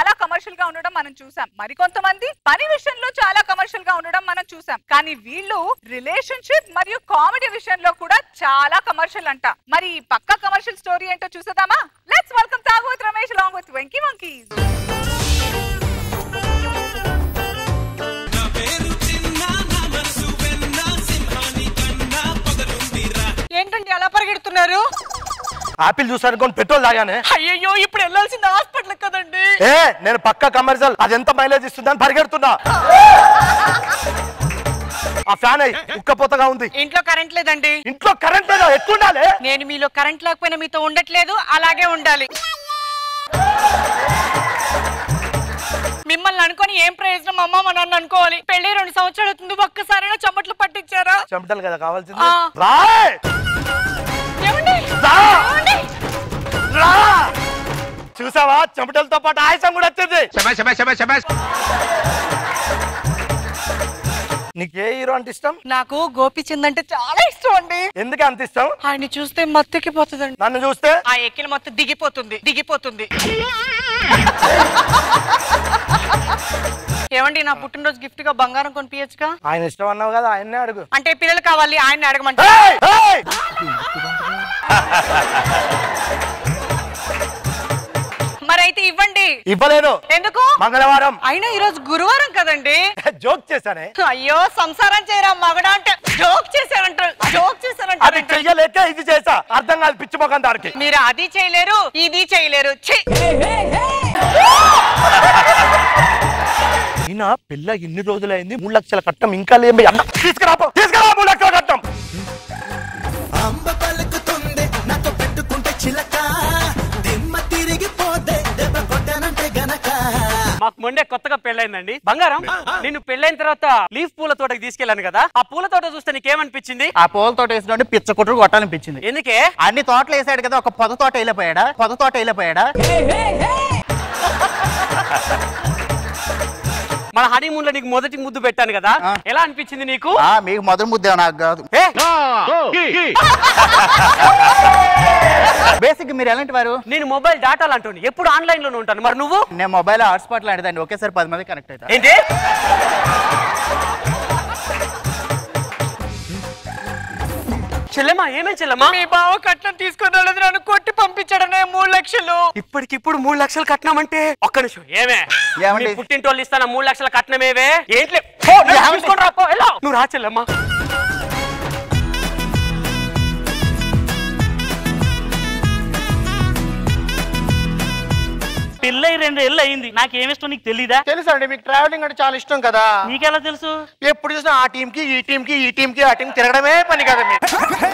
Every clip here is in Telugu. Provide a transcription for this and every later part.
చాలా కమర్షియల్ గా ఉండడం మనం చూసాం మరి కొంతమంది పని విషయంలో చాలా కమర్షియల్ గా ఉండడం మనం చూసాం కానీ వీళ్ళు రిలేషన్షిప్ మరియు కామెడీ విషయంలో కూడా చాలా కమర్షియల్ అంట మరి ఈ పక్క కమర్షియల్ స్టోరీ ఏంటో చూసేద్దామా లెట్స్ వెల్కమ్ తాగోత్ Ramesh long with Venky monkeys ఏంటండి అలా పరిగెడుతున్నారు ఆపిల్ జ్యూస్ అనుకోని పెట్రోల్ తాగానే అయ్యయ్యో ఇప్పుడు వెళ్ళాల్సింది హాస్పిటల్ కదండి ఏ నేను పక్క కమర్షియల్ అది ఎంత మైలేజ్ ఇస్తుందని పరిగెడుతున్నా ఆ ఫ్యాన్ అయి ఉక్కపోతగా ఉంది ఇంట్లో కరెంట్ లేదండి ఇంట్లో కరెంట్ లేదా ఎట్లుండాలి నేను మీలో కరెంట్ లేకపోయినా మీతో ఉండట్లేదు అలాగే ఉండాలి మిమ్మల్ని అనుకొని ఏం ప్రయోజనం అమ్మ మా నాన్న అనుకోవాలి పెళ్లి రెండు సంవత్సరాలు అవుతుంది ఒక్కసారైనా చెమట్లు పట్టించారా చెమటలు కదా కావాల్సింది ఆ. రాయ్ ఏమండి రా. ఏమండి? రా చూసావా చెమటలతో పాటు ఆయాసం కూడా వచ్చింది నీకు ఏ హీరో అంటే ఇష్టం నాకు గోపిచంద్ అంటే చాలా ఇష్టం అండి ఎందుకు అంత ఇష్టం ఆయన్ని చూస్తే మత్తెక్కిపోతుందండి నన్ను చూస్తే ఆ ఎక్కిన మొత్తం దిగిపోతుంది దిగిపోతుంది ఏమండి నా పుట్టినరోజు గిఫ్ట్ గా బంగారం కొనిపించగా ఆయన ఇష్టం అన్నావు కదా ఆయన్నే అడుగు అంటే పిల్లలు కావాలి ఆయన్ని అడగమంటే ఏయ్! ఏయ్! మరి అయితే ఇవ్వండి ఇవ్వలేను ఎందుకు మంగళవారం అయినా ఈరోజు గురువారం కదండి జోక్ చేశానే అయ్యో సంసారం చేయరా మగడా అంటే జోక్ చేశారంట జోక్ అది చేశారంట చెయ్యలేక ఇది చేసా అర్థం కాదు పిచ్చి మొఖం దానికి మీరు అది చేయలేరు ఇది చేయలేరు ఛీ! ఈయన పిల్ల ఇన్ని రోజులైంది మూడు లక్షల కట్టం ఇంకా లేమి అన్న తీసుకురా పో, తీసుకురా మూడు లక్షల కట్టం అంబ పలుకుతుంది నాతో పెట్టుకుంటే చిలక దిమ్మ తిరిగిపోతే దెబ్బ కొట్టానంటే గనక మాకు మొండే కొత్తగా పెళ్ళైందండి బంగారం నిన్ను పెళ్ళైన తర్వాత లీఫ్ పూల తోటకి తీసుకెళ్ళాను కదా ఆ పూల తోట చూస్తే నీకేమనిపించింది ఆ పూల తోట వేసినోడి పిచ్చ కుట్రు కొట్టాలనిపించింది ఎందుకే అన్ని తోటలు వేసాడు కదా ఒక పొద తోట వెళ్ళిపోయాడా పొద తోట వెళ్ళిపోయాడా మన హనీమూన్ లో నీకు మొదటి ముద్దు పెట్టాను కదా ఆ. ఎలా అనిపించింది నీకు ఆ, మీకు మొదటి ముద్దే నాకు కాదు ఏ బేసిక్ మీరు ఎలాంటి వారు నేను మొబైల్ డాటాలు అంటుంది ఎప్పుడు ఆన్లైన్ లోనే ఉంటాను మరి నువ్వు నేను మొబైల్ హాట్స్పాట్ లాంటిదండి ఒకేసారి పది మంది కనెక్ట్ అవుతా ఏంటి చెల్లెమ్మా ఏమే చెల్లెమ్మా మీ బావ కట్నం తీసుకుని రాలేదు నన్ను కొట్టి పంపించాడనే మూడు లక్షలు ఇప్పటికిప్పుడు మూడు లక్షలు కట్నం అంటే ఒక్క నిమిషం ఏమే ఏమండి? నీ పుట్టింటోళ్ళు ఇస్తాన మూడు లక్షల కట్నమేవే ఏంట్లే ఏమండి? నువ్వు రా చెల్లెమ్మా పెళ్ళై రెండు ఏళ్ళు అయింది నాకేమిష్టం నీకు తెలీదా తెలుసు అండి మీకు ట్రావెలింగ్ అంటే చాలా ఇష్టం కదా నీకెలా తెలుసు ఎప్పుడు చూసినా ఆ టీం కి ఈ టీం కి ఈ టీం కి ఆ టీం తిరగడమే పని కదా మీకు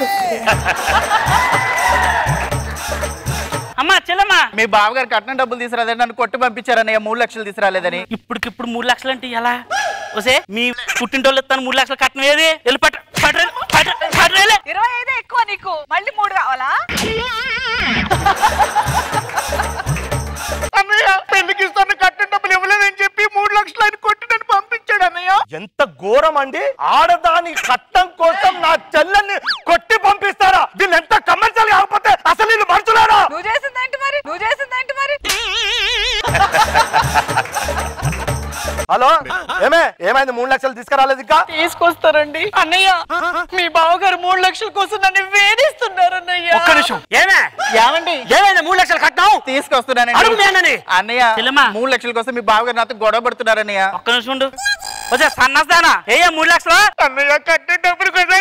అమ్మా చెల్లమ్మా మీ బావగారు కట్నం డబ్బులు తీసుకురాలేదని నన్ను కొట్టి పంపించారన్నయ్య మూడు లక్షలు తీసుకురాలేదని ఇప్పటికిప్పుడు మూడు లక్షలు అంటే ఎలా వసే మీ పుట్టింటోళ్ళు ఇస్తాను మూడు లక్షలు కట్నం ఏది వెళ్ళి పట్ట పట్ట పట్ట పట్టరేలే ఇరవై ఐదే ఎక్కువ నీకు మళ్ళీ మూడు కావాలా అన్నయ్య పెళ్లికి ఇస్తాను కట్టిన డబ్బులు ఇవ్వలేదని చెప్పి మూడు లక్షలు ఆయన కొట్టి నన్ను పంపించాడు అన్నయ్య ఎంత ఘోరం అండి ఆడదాని కట్టం కోసం నా చెల్లెల్ని కొట్టి పంపిస్తారా వీళ్ళు ఎంత కమర్షియల్ కాకపోతే అసలు వీళ్ళు మనుషులారా నువ్వు చేసిందేంటి మరి నువ్వు చేసిందేంటి మరి హలో ఏమే ఏమైంది మూడు లక్షలు తీసుకురాలేదు ఇంకా తీసుకొస్తారండి అన్నయ్య మీ బావగారు మూడు లక్షల కోసం నన్ను వేధిస్తున్నారు అన్నయ్య ఒక్క నిమిషం ఏమే ఏమండి ఏమైంది మూడు లక్షలు కట్నం అడుగు తీసుకొస్తున్నానండి మీ అన్నని. అన్నయ్య చెల్లెమ్మా. మూడు లక్షల కోసం మీ బావగారు నాతో గొడవ పడుతున్నారన్నయ్య ఒక్క నిమిషం ఉండు వచ్చే సన్నస్తానా ఏ మూడు లక్షలు అన్నయ్య కట్టిన డబ్బులు కోసం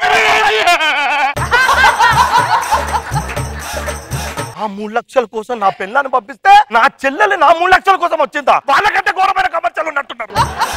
ఆ మూడు లక్షల కోసం నా పిల్లని పంపిస్తే నా చెల్లెలు నా మూడు లక్షల కోసం వచ్చిందా వాళ్ళకంటే ఘోరమైన కమర్షియల్ ఉన్నట్టున్నారు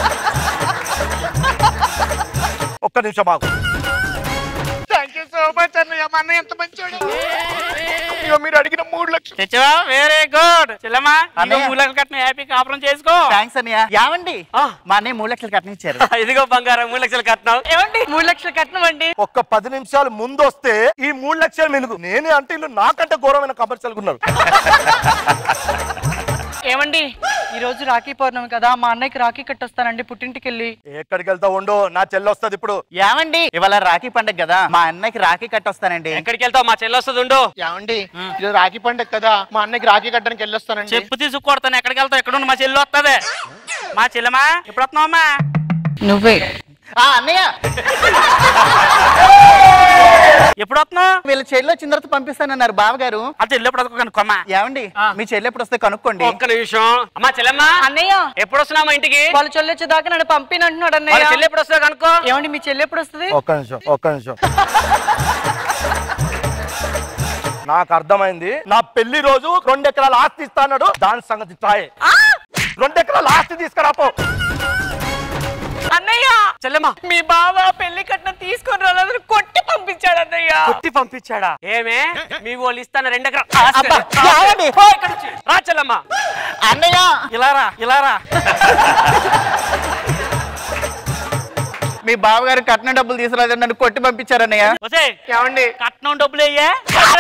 ఒక్క నిమిషం బాగు థ్యాంక్ యూ సో మచ్ అన్నయ్య మా అన్నయ్య ఎంత మంచోడు ఇక మీరు అడిగిన మూడు లక్షలు తెచ్చవా వెరీ గుడ్ చెల్లమ్మా ఇదిగో అన్నయ్య. మూడు లక్షలు కట్టిన హ్యాపీ కాపురం చేసుకో థ్యాంక్స్ అన్నయ్య యావండి ఆ. మా అన్నయ్య మూడు లక్షలు కట్నం ఇచ్చారు ఇదిగో బంగారం మూడు లక్షలు కట్నం ఏమండి మూడు లక్షలు కట్నం అండి ఒక్క పది నిమిషాలు ముందు వస్తే ఈ మూడు లక్షలు మెలుగు నేనే అంటే వీళ్ళు నాకంటే ఘోరమైన కమర్షియల్ ఉన్నారు ఏమండి ఈ రోజు రాఖీ పౌర్ణమి కదా మా అన్నయ్యకి రాఖీ కట్టొస్తానండి పుట్టింటికి వెళ్ళి ఎక్కడికి వెళ్తా ఉండు నా చెల్లి వస్తుంది ఇప్పుడు ఏమండి ఇవాళ రాఖీ పండుగ కదా మా అన్నకి రాఖీ కట్టొస్తానండి ఎక్కడికి వెళ్తావు మా చెల్లి వస్తుంది ఉండు ఏమండి ఇది రాఖీ పండుగ కదా మా అన్నకి రాఖీ కట్టడానికి వెళ్ళొస్తానండి చెప్పు తీసుకొడతాను ఎక్కడికి వెళ్తావు ఎక్కడ ఉన్న మా చెల్లి వస్తుంది మా చెల్లెమా ఎప్పుడు వస్తున్నావమ్మా నువ్వే ఆ అన్నయ్య ఎప్పుడు వస్తున్నావు వీళ్ళ చెల్లి వచ్చిన తర్వాత పంపిస్తానన్నారు బావగారు ఆ చెల్లి ఎప్పుడు వస్తుంది కనుక్కోమ్మా ఏమండి మీ చెల్లి ఎప్పుడు వస్తే కనుక్కోండి ఒక్క నిమిషం అమ్మా చెల్లెమ్మా అన్నయ్య ఎప్పుడు వస్తున్నావు మా ఇంటికి వాళ్ళు చెల్లొచ్చేదాకా నన్ను పంపినంటున్నాడు వాళ్ళ అన్నయ్య చెల్లి ఎప్పుడు వస్తుందో కనుక్కో ఏమండి మీ చెల్లి ఎప్పుడు వస్తుంది ఒక్క నిమిషం ఒక్క నిమిషం నాకు అర్థమైంది నా పెళ్లి రోజు రెండు ఎకరాల ఆస్తి ఇస్తా అన్నాడు దాని సంగతి ట్రాయ్ రెండు ఎకరాల ఆస్తి తీసుకురాపో అన్నయ్య చెల్లెమ్మా మీ బావ పెళ్లి కట్నం తీసుకొని రాలేదు కొట్టి పంపించాడు అన్నయ్య కొట్టి పంపించాడా ఏమే మీ వాళ్ళు ఇస్తాను రెండు ఎకరాలు అబ్బా, ఆస్తి. ఏమండి? పో ఇక్కడి నుంచి. రా చెల్లెమ్మా అన్నయ్య ఇలా రా ఇలా రా మీ బావగారు కట్నం డబ్బులు తీసుకురాదని నన్ను కొట్టి పంపించారన్నయ్య వసే ఏమండి కట్నం డబ్బులు అయ్యా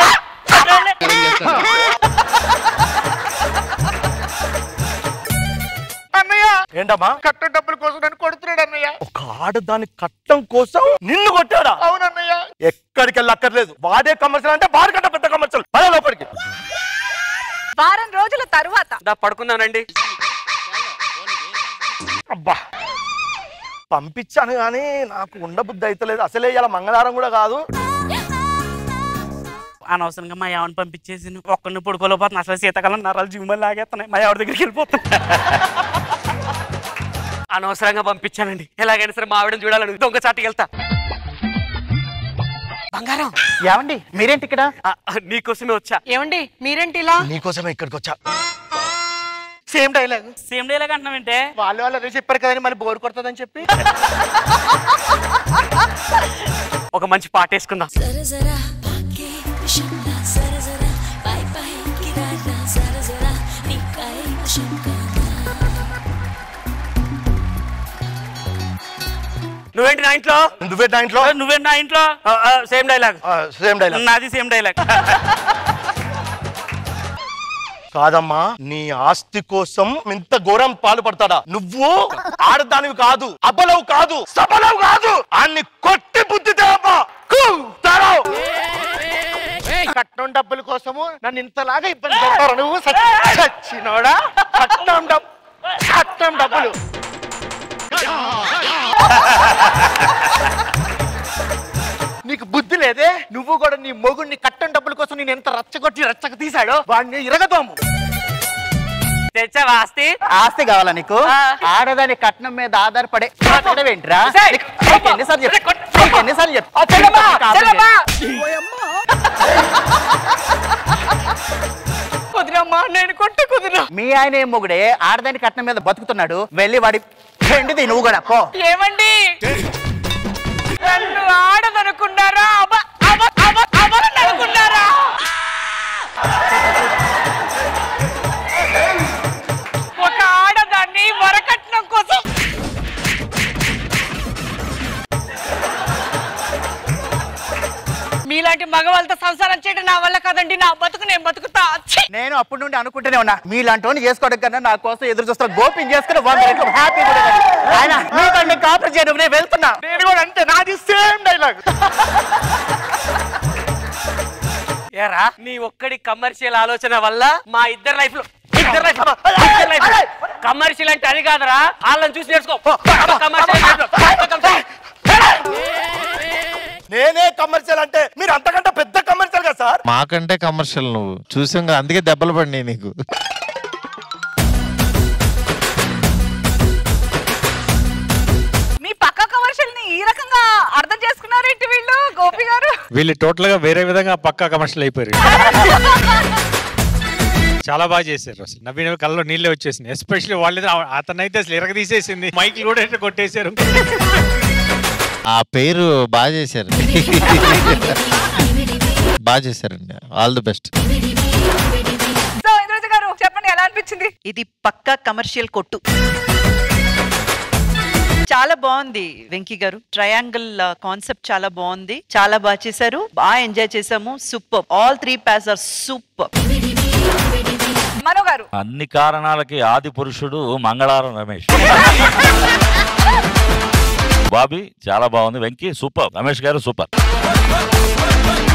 అన్నయ్య ఏంటమ్మా కట్ట డబ్బుల కోసం నన్ను కొడుతున్నాడు అన్నయ్య ఒక ఆడదాని కట్టం కోసం నిన్ను కొట్టాడా అవునన్నయ్య ఎక్కడికి వెళ్ళక్కర్లేదు వాడే కమర్షియల్ అంటే వాడికంటే పెద్ద కమర్షియల్ పద లోపలికి వారం రోజుల తరువాత దా పడుకుందానండి అబ్బా పంపించాను కానీ నాకు ఉండబుద్ధి అయితలేదు అసలే ఇలా మంగళవారం కూడా కాదు అనవసరంగా మా ఎవరిని పంపించేసి ఒక్కడిని పడుకోలేకపోతున్నా అసలు శీతాకాలం నరాలు జిమ్మలు లాగేస్తున్నాయి మా ఎవరి దగ్గరికి వెళ్ళిపోతున్నా అనవసరంగా పంపించానండి ఎలాగైనా సరే మా ఆవిడని చూడాలని దొంగ చాటికి వెళ్తా బంగారం ఏమండి మీరేంటి ఇక్కడ ఆ, ఆ, నీకోసమే వచ్చా ఏమండి మీరేంటి ఇలా నీకోసమే ఇక్కడికి వచ్చా సేమ్ డైలాగ్ సేమ్ డేలాగా అంటున్నావంటే వాళ్ళు వాళ్ళు అదే చెప్పారు కదని మళ్ళీ బోర్ కొడుతుందని చెప్పి ఒక మంచి పాట వేసుకుందాం जरा जरा भागे विषमला जरा जरा पाय पाय किरारा जरा जरा निकाय विषमकाना నువ్వేంటి నా ఇంట్లో నువ్వే నా ఇంట్లో నువ్వే నా ఇంట్లో సేమ్ డైలాగ్ సేమ్ డైలాగ్ నాది సేమ్ డైలాగ్ కాదమ్మా నీ ఆస్తి కోసం ఇంత ఘోరం పాలు పడతాడా నువ్వు ఆడదానివి కాదు అబలవు కాదు సబలవు కాదు అన్ని కొట్టి బుద్ధి తేపా కట్నం డబ్బుల కోసము నన్ను ఇంతలాగా ఇబ్బంది పెడతారు నువ్వు సచ్చి- చచ్చినోడా కట్నం డబ్బు కట్నం డబ్బులు నీకు బుద్ధి లేదే నువ్వు కూడా నీ మొగుడిని కట్టం డబ్బుల కోసం నేను ఎంత రచ్చగొట్టి రచ్చక తీశాడో వాడిని ఇరగదోము తెచ్చావా ఆస్తి ఆస్తి కావాలా నీకు ఆడదాని కట్నం మీద ఆధారపడే ఏంట్రా ఎన్నిసార్లు చెప్పు నీకు ఎన్నిసార్లు చెప్పు కుదిరమ్మా నేను కొట్ట కుదిరా మీ ఆయన ఏం మొగుడే ఆడదాని కట్నం మీద బతుకుతున్నాడు వెళ్ళి వాడి పెండిది నువ్వు కూడా పో ఏమండి నన్ను ఆడదనుకున్నారా అబ అబ అబ అబలని అనుకున్నారా ఒక ఆడదాన్ని వరకట్నం కోసం మీలాంటి మగవాళ్ళతో సంసారం చేయడం నా వల్ల కాదండి నా బతుకు నేను బతుకుతా ఛీ! నేను అప్పటి నుండి అనుకుంటూనే ఉన్నా మీలాంటి చేసుకోవడం కన్నా నా కోసం ఎదురు చూస్తున్నా గోపి చేసుకుని వంద రెట్లు హ్యాపీ ఆయన మీకంటే కాపర్ చేయడం నేను వెళ్తున్నా నేను కూడా అంతే నాది సేమ్ డైలాగ్ ఏరా నీ ఒక్కడి కమర్షియల్ ఆలోచన వల్ల మా ఇద్దరు లైఫ్ లో ఇద్దరు లైఫ్ లైఫ్ కమర్షియల్ అంటే అది కాదురా వాళ్ళని చూసి నేర్చుకో కమర్షియల్ నేనే కమర్షియల్ అంటే మీరు అంతకంటే పెద్ద కమర్షియల్ కదా సార్ మాకంటే కమర్షియల్ నువ్వు చూసాం కదా అందుకే దెబ్బలు పడినాయి నీకు మీ పక్క కమర్షియల్ ని ఈ రకంగా అర్థం చేసుకున్నారేంటి వీళ్ళు గోపి గారు వీళ్ళు టోటల్ గా వేరే విధంగా పక్కా కమర్షియల్ అయిపోయారు చాలా బాగా చేశారు అసలు నవీన కళ్ళలో నీళ్ళే వచ్చేసింది ఎస్పెషల్లీ వాళ్ళు అతనైతే అసలు ఇరగ తీసేసింది మైక్ కూడా అయితే కొట్టేశారు ఆ పేరు బాగా చేశారు బాగా చేశారండి all the best so Indraja గారు చెప్పండి ఎలా అనిపించింది ఇది పక్కా కమర్షియల్ కొట్టు చాలా బాగుంది వెంకీ గారు ట్రయాంగిల్ కాన్సెప్ట్ చాలా బాగుంది చాలా బాగా చేశారు బాగా ఎంజాయ్ చేసాము super all three pairs are super Mano గారు అన్ని కారణాలకి ఆది పురుషుడు మంగళవారం రమేష్ బాబీ చాలా బాగుంది వెంకీ సూపర్ రమేష్ గారు సూపర్